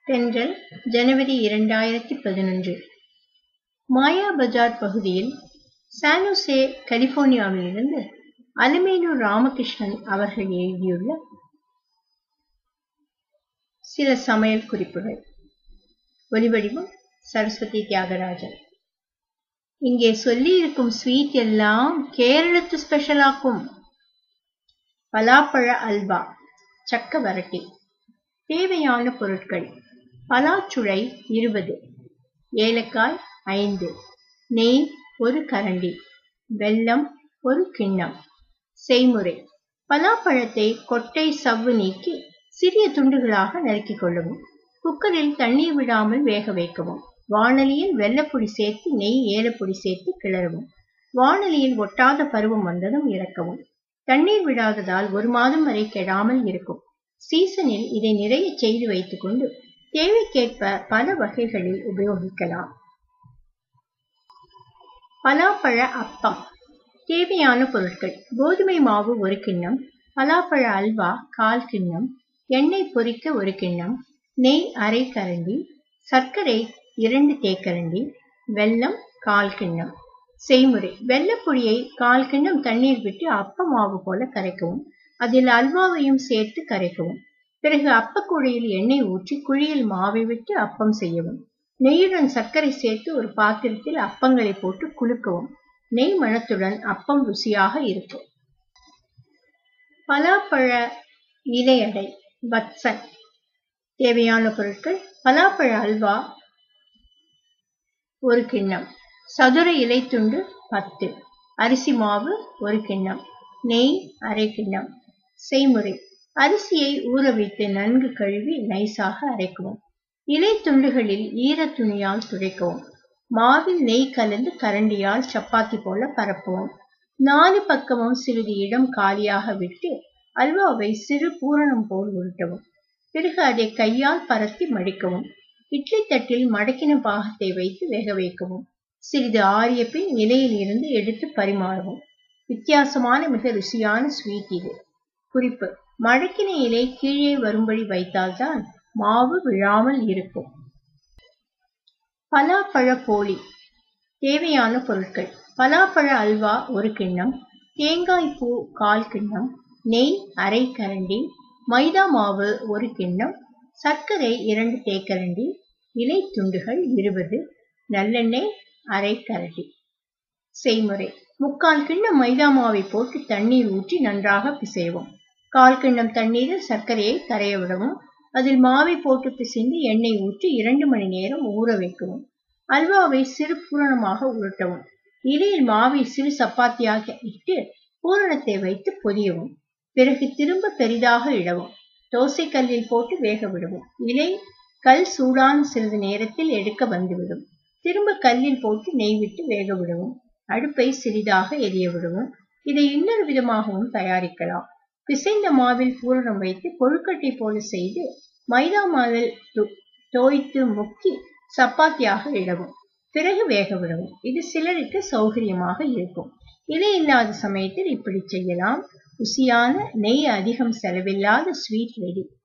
தென்றல் ஜனவரி இரண்டாயிரத்தி பதினொன்று மாயா பஜார் பகுதியில் சானோசே கலிபோர்னியாவிலிருந்து அலமேலூர் ராமகிருஷ்ணன் அவர்கள் எழுதியுள்ள சில சமையல் குறிப்புகள் ஒலிவடிவம் சரஸ்வதி தியாகராஜன் இங்கே சொல்லியிருக்கும் ஸ்வீட் எல்லாம் கேரளத்து ஸ்பெஷலாக்கும் பலாப்பழ அல்வா சக்க வரட்டி தேவையான பொருட்கள் பலாச்சுளை இருபது ஏலக்காய் ஐந்து நெய் ஒரு கரண்டி வெல்லம் ஒரு கிண்ணம் செய்முறை பலாப்பழத்தை கொட்டை சவ்வு நீக்கி சிறிய துண்டுகளாக நறுக்கிக் கொள்ளவும் குக்கரில் தண்ணீர் விடாமல் வேக வைக்கவும் வாணலியில் வெள்ளப்பொடி சேர்த்து நெய் ஏலப்பொடி சேர்த்து கிளறவும் வாணலியில் ஒட்டாத பருவம் வந்ததும் இறக்கவும் தண்ணீர் விடாததால் ஒரு மாதம் வரை கெடாமல் இருக்கும் சீசனில் இதை நிறைய செய்து வைத்துக்கொண்டு தேவைக்கேற்ப பல வகைகளில் உபயோகிக்கலாம் பலாப்பழ அப்பம் தேவையான பொருட்கள் கோதுமை மாவு ஒரு கிண்ணம் பலாப்பழ அல்வா கால் கிண்ணம் எண்ணெய் பொரிக்க ஒரு கிண்ணம் நெய் அரை கரண்டி சர்க்கரை இரண்டு தேக்கரண்டி வெல்லம் கால் கிண்ணம் செய்முறை வெள்ளப்பொடியை கால் கிண்ணம் தண்ணீர் விட்டு அப்ப மாவு போல கரைக்கவும் அதில் அல்வாவையும் சேர்த்து கரைக்கவும் பிறகு அப்பக்குழியில் எண்ணெய் ஊற்றி குழியில் மாவை விட்டு அப்பம் செய்யவும் நெய்யுடன் சர்க்கரை சேர்த்து ஒரு பாத்திரத்தில் அப்பங்களை போட்டு குலுக்கவும் நெய் மணத்துடன் அப்பம் ருசியாக இருக்கும் பலாப்பழ இலையடை பத்சன் தேவையான பொருட்கள் பலாப்பழ அல்வா ஒரு கிண்ணம் சதுர இலைத்துண்டு பத்து அரிசி மாவு ஒரு கிண்ணம் நெய் அரை கிண்ணம் செய்முறை அரிசியை ஊற வைத்து நன்கு கழுவி நைஸாக அரைக்கவும் இலை துண்டுகளில் ஈர துணியால் துடைக்கவும் மாவில் நெய் கலந்து கரண்டியால் சப்பாத்தி போல பரப்பவும் நாலு பக்கமும் சிறிது இடம் காலியாக விட்டு அல்வாவை சிறு பூரணம் போல் உருட்டவும் பிறகு அதை கையால் பரத்தி மடிக்கவும் இட்லி தட்டில் மடக்கின பாகத்தை வைத்து வேக வைக்கவும் சிறிது ஆறிய பின் இலையில் இருந்து எடுத்து பரிமாறவும் வித்தியாசமான மிக ருசியான ஸ்வீட் இது குறிப்பு மடக்கின இலை கீழே வரும்படி வைத்தால்தான் மாவு விழாமல் இருக்கும் பலாப்பழ போலி தேவையான பொருட்கள் பலாப்பழ அல்வா ஒரு கிண்ணம் தேங்காய் பூ கால் கிண்ணம் நெய் அரை கரண்டி மைதா மாவு ஒரு கிண்ணம் சர்க்கரை இரண்டு தேக்கரண்டி இலை துண்டுகள் இருபது நல்லெண்ணெய் அரை கரண்டி செய்முறை முக்கால் கிண்ணம் மைதா மாவை போட்டு தண்ணீர் ஊற்றி நன்றாக பிசையவும் கால் கிண்ணம் தண்ணீரில் சர்க்கரையை கரைய விடவும் அதில் மாவை போட்டு பிசைந்து எண்ணெய் ஊற்றி இரண்டு மணி நேரம் ஊற வைக்கவும் அல்வாவை சிறு பூரணமாக உருட்டவும் இலையில் மாவை சிறு சப்பாத்தியாக இட்டு பூரணத்தை வைத்து பொரியவும் பிறகு திரும்ப பெரிதாக இடவும் தோசை கல்லில் போட்டு வேக விடவும் இலை கல் சூடான சிறிது நேரத்தில் எடுக்க வந்துவிடும் திரும்ப கல்லில் போட்டு நெய் விட்டு வேக விடவும் அடுப்பை சிறிதாக எரிய விடவும் இதை இன்னொரு விதமாகவும் தயாரிக்கலாம் பிசைந்த மாவில் பூரணம் வைத்து கொழுக்கட்டை போல செய்து மைதா மாவில் தோய்த்து முக்கி சப்பாத்தியாக இடவும் பிறகு வேக விடவும் இது சிலருக்கு சௌகரியமாக இருக்கும் இலை இல்லாத சமயத்தில் இப்படி செய்யலாம் ருசியான நெய் அதிகம் செலவில்லாத ஸ்வீட் ரெடி